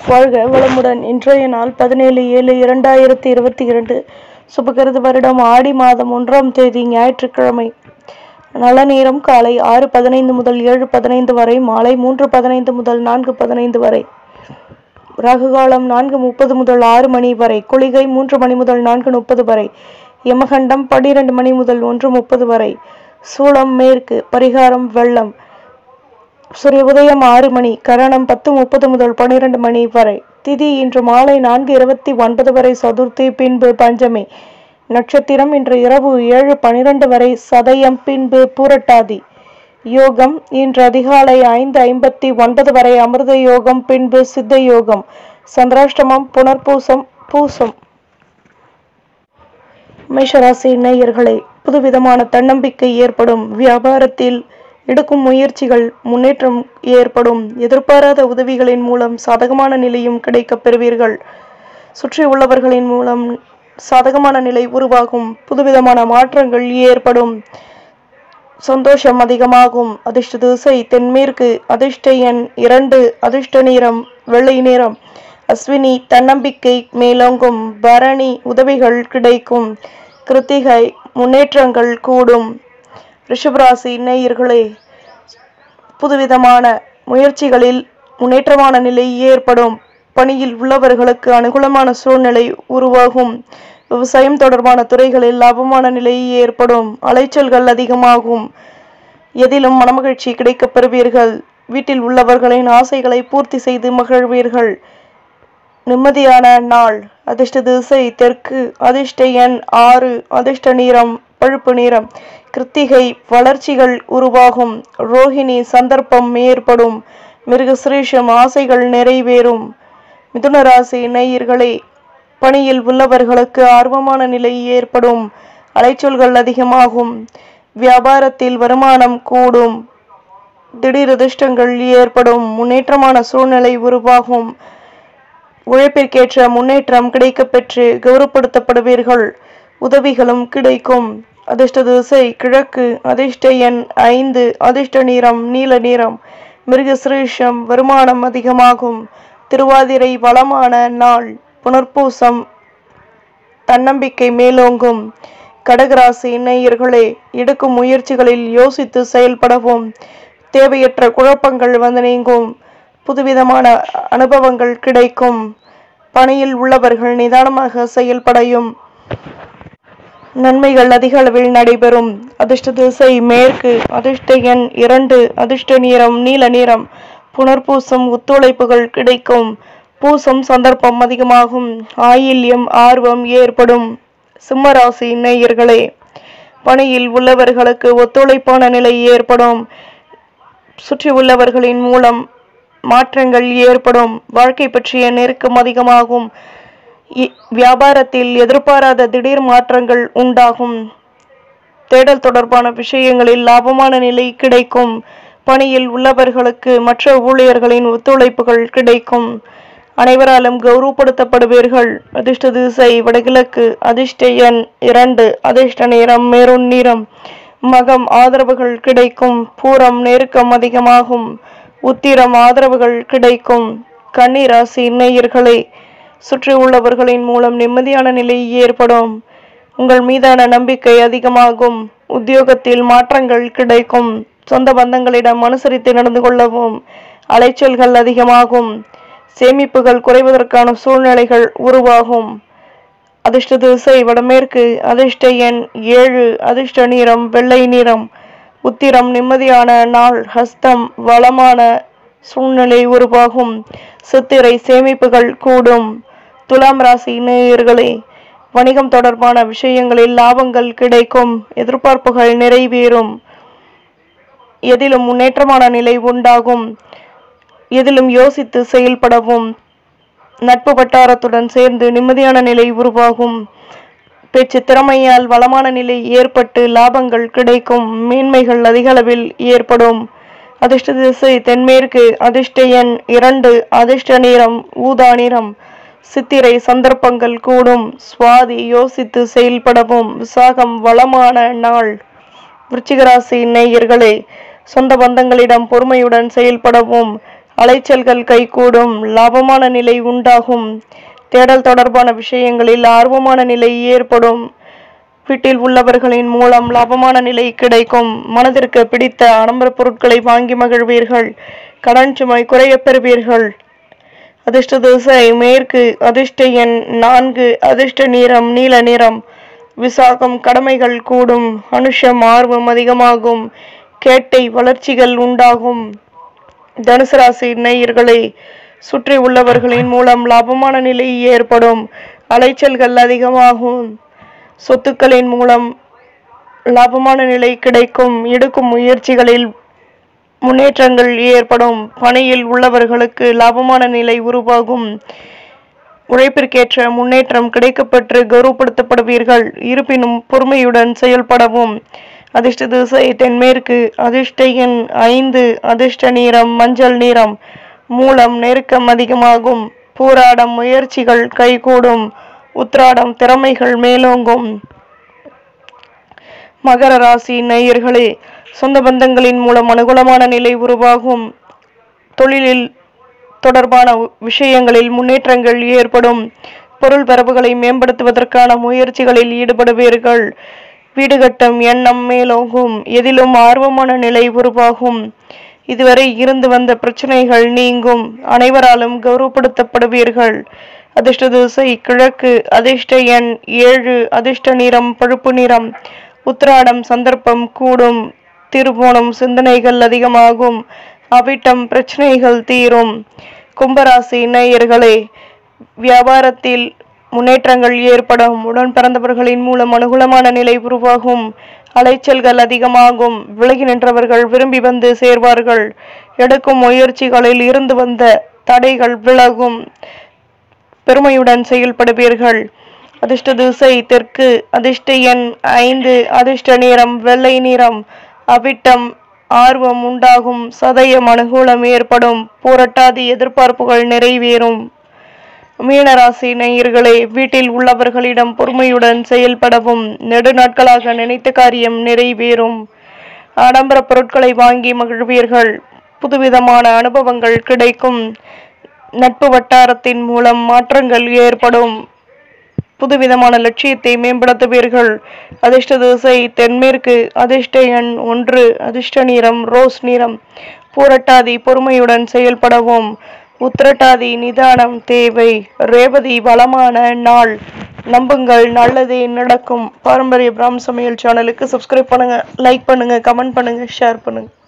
வாழ்க வளமுடன் இன்றைய நாள் பதினேழு ஏழு இரண்டாயிரத்தி இருபத்தி இரண்டு சுபகிருது வருடம் ஆடி மாதம் ஒன்றாம் தேதி ஞாயிற்றுக்கிழமை நல்ல நேரம் காலை ஆறு பதினைந்து முதல் ஏழு பதினைந்து வரை மாலை மூன்று பதினைந்து முதல் நான்கு பதினைந்து வரை ராகு காலம் நான்கு முப்பது முதல் ஆறு மணி வரை குளிகை மூன்று மணி முதல் நான்கு முப்பது வரை யமகண்டம் பன்னிரண்டு மணி முதல் ஒன்று முப்பது வரை சூளம் மேற்கு பரிகாரம் வெள்ளம் சூரிய உதயம் ஆறு மணி கரணம் பத்து முப்பது முதல் பன்னிரண்டு மணி வரை திதி இன்று மாலை நான்கு இருபத்தி ஒன்பது வரை சதுர்த்தி பின்பு பஞ்சமி நட்சத்திரம் இன்று இரவு ஏழு பனிரெண்டு வரை சதயம் பின்பு பூரட்டாதி யோகம் இன்று அதிகாலை ஐந்து ஐம்பத்தி ஒன்பது வரை அமிர்த யோகம் பின்பு சித்த யோகம் சந்திராஷ்டமம் புனர்பூசம் பூசம் மேஷராசி நேயர்களே புதுவிதமான தன்னம்பிக்கை ஏற்படும் வியாபாரத்தில் எடுக்கும் முயற்சிகள் முன்னேற்றம் ஏற்படும் எதிர்பாராத உதவிகளின் மூலம் சாதகமான நிலையும் கிடைக்கப் பெறுவீர்கள் சுற்றி உள்ளவர்களின் மூலம் சாதகமான நிலை உருவாகும் புதுவிதமான மாற்றங்கள் ஏற்படும் சந்தோஷம் அதிகமாகும் அதிர்ஷ்ட திசை தென்மேற்கு அதிர்ஷ்ட எண் இரண்டு அதிர்ஷ்ட நிறம் வெள்ளை நிறம் அஸ்வினி தன்னம்பிக்கை மேலோங்கும் பரணி உதவிகள் கிடைக்கும் கிருத்திகை முன்னேற்றங்கள் கூடும் ரிஷபராசி நேயர்களே புதுவிதமான முயற்சிகளில் முன்னேற்றமான நிலை ஏற்படும் பணியில் உள்ளவர்களுக்கு அனுகூலமான சூழ்நிலை உருவாகும் விவசாயம் தொடர்பான துறைகளில் லாபமான நிலை ஏற்படும் அலைச்சல்கள் அதிகமாகும் எதிலும் மனமகிழ்ச்சி கிடைக்கப் பெறுவீர்கள் வீட்டில் உள்ளவர்களின் ஆசைகளை பூர்த்தி செய்து மகிழ்வீர்கள் நிம்மதியான நாள் அதிர்ஷ்ட திசை தெற்கு அதிர்ஷ்ட எண் ஆறு அதிர்ஷ்ட நிறம் பழுப்பு நிறம் கிருத்திகை வளர்ச்சிகள் உருவாகும் ரோஹிணி சந்தர்ப்பம் ஏற்படும் மிருகசிரீஷம் ஆசைகள் நிறைவேறும் மிதுன ராசி நேயர்களே பணியில் உள்ளவர்களுக்கு ஆர்வமான நிலை ஏற்படும் அலைச்சொல்கள் அதிகமாகும் வியாபாரத்தில் வருமானம் கூடும் திடீர் அதிர்ஷ்டங்கள் ஏற்படும் முன்னேற்றமான சூழ்நிலை உருவாகும் உழைப்பிற்கேற்ற முன்னேற்றம் கிடைக்கப்பெற்று கௌரவப்படுத்தப்படுவீர்கள் உதவிகளும் கிடைக்கும் அதிர்ஷ்ட திசை கிழக்கு அதிர்ஷ்ட எண் ஐந்து அதிர்ஷ்ட நிறம் நீல நிறம் மிருகசிரீஷம் வருமானம் அதிகமாகும் திருவாதிரை வளமான நாள் புனர்பூசம் தன்னம்பிக்கை மேலோங்கும் கடகராசி நேயர்களே எடுக்கும் முயற்சிகளில் யோசித்து செயல்படவும் தேவையற்ற குழப்பங்கள் வந்து நீங்கும் புதுவிதமான அனுபவங்கள் கிடைக்கும் பணியில் உள்ளவர்கள் நிதானமாக செயல்படையும் நன்மைகள் அதிக அளவில் நடைபெறும் அதிர்ஷ்ட திசை மேற்கு அதிர்ஷ்ட எண் இரண்டு அதிர்ஷ்ட நிறம் நீல நிறம் புனர்பூசம் ஒத்துழைப்புகள் கிடைக்கும் பூசம் சந்தர்ப்பம் அதிகமாகும் ஆயில்யம் ஆர்வம் ஏற்படும் சிம்மராசி நேயர்களே பணியில் உள்ளவர்களுக்கு ஒத்துழைப்பான நிலை ஏற்படும் சுற்றி உள்ளவர்களின் மூலம் மாற்றங்கள் ஏற்படும் வாழ்க்கை பற்றிய நெருக்கம் அதிகமாகும் இ- வியாபாரத்தில் எதிர்பாராத திடீர் மாற்றங்கள் உண்டாகும் தேடல் தொடர்பான விஷயங்களில் லாபமான நிலை கிடைக்கும் பணியில் உள்ளவர்களுக்கு மற்ற ஊழியர்களின் ஒத்துழைப்புகள் கிடைக்கும் அனைவராலும் கௌரவப்படுத்தப்படுவீர்கள் அதிர்ஷ்ட திசை வடகிழக்கு அதிர்ஷ்ட எண் இரண்டு அதிர்ஷ்ட நிறம் மெரூன் நிறம் மகம் ஆதரவுகள் கிடைக்கும் பூரம் நெருக்கம் அதிகமாகும் உத்திரம் ஆதரவுகள் கிடைக்கும் கன்னிராசி நேயர்களே சுற்றி உள்ளவர்களின் மூலம் நிம்மதியான நிலை ஏற்படும் உங்கள் மீதான நம்பிக்கை அதிகமாகும் உத்தியோகத்தில் மாற்றங்கள் கிடைக்கும் சொந்த பந்தங்களிடம் அனுசரித்து நடந்து கொள்ளவும் அலைச்சல்கள் அதிகமாகும் சேமிப்புகள் குறைவதற்கான சூழ்நிலைகள் உருவாகும் அதிர்ஷ்ட திசை வடமேற்கு அதிர்ஷ்ட எண் ஏழு அதிர்ஷ்ட நிறம் வெள்ளை நிறம் உத்திரம் நிம்மதியான நாள் ஹஸ்தம் வளமான சூழ்நிலை உருவாகும் சித்திரை சேமிப்புகள் கூடும் துலாம் ராசி நேயர்களே வணிகம் தொடர்பான விஷயங்களில் லாபங்கள் கிடைக்கும் எதிர்பார்ப்புகள் நிறைவேறும் எதிலும் முன்னேற்றமான நிலை உண்டாகும் எதிலும் யோசித்து செயல்படவும் நட்பு வட்டாரத்துடன் சேர்ந்து நிம்மதியான நிலை உருவாகும் பேச்சு திறமையால் வளமான நிலை ஏற்பட்டு லாபங்கள் கிடைக்கும் மேன்மைகள் அதிக அளவில் ஏற்படும் அதிர்ஷ்ட திசை தென்மேற்கு அதிர்ஷ்ட எண் இரண்டு அதிர்ஷ்ட நிறம் ஊதா நிறம் சித்திரை சந்தர்ப்பங்கள் கூடும் சுவாதி யோசித்து செயல்படவும் விசாகம் வளமான நாள் விருச்சிகராசி நேயர்களே சொந்த பந்தங்களிடம் பொறுமையுடன் செயல்படவும் அலைச்சல்கள் கைகூடும் லாபமான நிலை உண்டாகும் தேடல் தொடர்பான விஷயங்களில் ஆர்வமான நிலை ஏற்படும் வீட்டில் உள்ளவர்களின் மூலம் லாபமான நிலை கிடைக்கும் மனதிற்கு பிடித்த ஆடம்பர பொருட்களை வாங்கி மகிழ்வீர்கள் கடன் சுமை குறையப் பெறுவீர்கள் அதிர்ஷ்ட திசை மேற்கு அதிர்ஷ்ட எண் நான்கு அதிர்ஷ்ட நிறம் நீல நிறம் விசாகம் கடமைகள் கூடும் அனுஷம் ஆர்வம் அதிகமாகும் கேட்டை வளர்ச்சிகள் உண்டாகும் தனுசு ராசி நேயர்களை சுற்றி உள்ளவர்களின் மூலம் லாபமான நிலை ஏற்படும் அலைச்சல்கள் அதிகமாகும் சொத்துக்களின் மூலம் லாபமான நிலை கிடைக்கும் எடுக்கும் முயற்சிகளில் முன்னேற்றங்கள் ஏற்படும் பணியில் உள்ளவர்களுக்கு லாபமான நிலை உருவாகும் உழைப்பிற்கேற்ற முன்னேற்றம் கிடைக்கப்பெற்று கௌரவப்படுத்தப்படுவீர்கள் இருப்பினும் பொறுமையுடன் செயல்படவும் அதிர்ஷ்ட திசை தென்மேற்கு அதிர்ஷ்ட எண் ஐந்து அதிர்ஷ்ட நிறம் மஞ்சள் நிறம் மூலம் நெருக்கம் அதிகமாகும் பூராடம் முயற்சிகள் கைகூடும் உத்ராடம் திறமைகள் மேலோங்கும் மகர ராசி நேயர்களே சொந்த பந்தங்களின் மூலம் அனுகூலமான நிலை உருவாகும் தொழிலில் தொடர்பான விஷயங்களில் முன்னேற்றங்கள் ஏற்படும் பொருள் வரவுகளை மேம்படுத்துவதற்கான முயற்சிகளில் ஈடுபடுவீர்கள் வீடு கட்டும் எண்ணம் மேலோகும் எதிலும் ஆர்வமான நிலை உருவாகும் இதுவரை இருந்து வந்த பிரச்சனைகள் நீங்கும் அனைவராலும் கௌரவப்படுத்தப்படுவீர்கள் அதிர்ஷ்ட திசை கிழக்கு அதிர்ஷ்ட எண் ஏழு அதிர்ஷ்ட நிறம் பழுப்பு நிறம் உத்திராடம் சந்தர்ப்பம் கூடும் திருவோணம் சிந்தனைகள் அதிகமாகும் அவிட்டம் பிரச்சனைகள் தீரும் கும்பராசி நேயர்களே வியாபாரத்தில் முன்னேற்றங்கள் ஏற்படும் உடன் பிறந்தவர்களின் மூலம் அனுகூலமான நிலை உருவாகும் அலைச்சல்கள் அதிகமாகும் விலகி நின்றவர்கள் விரும்பி வந்து சேர்வார்கள் எடுக்கும் முயற்சிகளில் இருந்து வந்த தடைகள் விலகும் பெருமையுடன் செயல்படுவீர்கள் அதிர்ஷ்ட திசை தெற்கு அதிர்ஷ்ட எண் ஐந்து அதிர்ஷ்ட நிறம் வெள்ளை நிறம் அவிட்டம் ஆர்வம் உண்டாகும் சதயம் அனுகூலம் ஏற்படும் போராட்டாதி எதிர்பார்ப்புகள் நிறைவேறும் மீனராசி நேயர்களே வீட்டில் உள்ளவர்களிடம் பொறுமையுடன் செயல்படவும் நெடுநாட்களாக நினைத்த காரியம் நிறைவேறும் ஆடம்பர பொருட்களை வாங்கி மகிழ்வீர்கள் புதுவிதமான அனுபவங்கள் கிடைக்கும் நட்பு வட்டாரத்தின் மூலம் மாற்றங்கள் ஏற்படும் புதுவிதமான லட்சியத்தை மேம்படுத்துவீர்கள் அதிர்ஷ்ட திசை தென்மேற்கு அதிர்ஷ்ட எண் ஒன்று அதிர்ஷ்ட நிறம் ரோஸ் நிறம் பூரட்டாதி பொறுமையுடன் செயல்படவும் உத்திரட்டாதி நிதானம் தேவை ரேவதி வளமான நாள் நம்புங்கள் நல்லதே நடக்கும் பாரம்பரிய பிராம் சமையல் சேனலுக்கு சப்ஸ்கிரைப் பண்ணுங்க லைக் பண்ணுங்க கமெண்ட் பண்ணுங்க ஷேர் பண்ணுங்க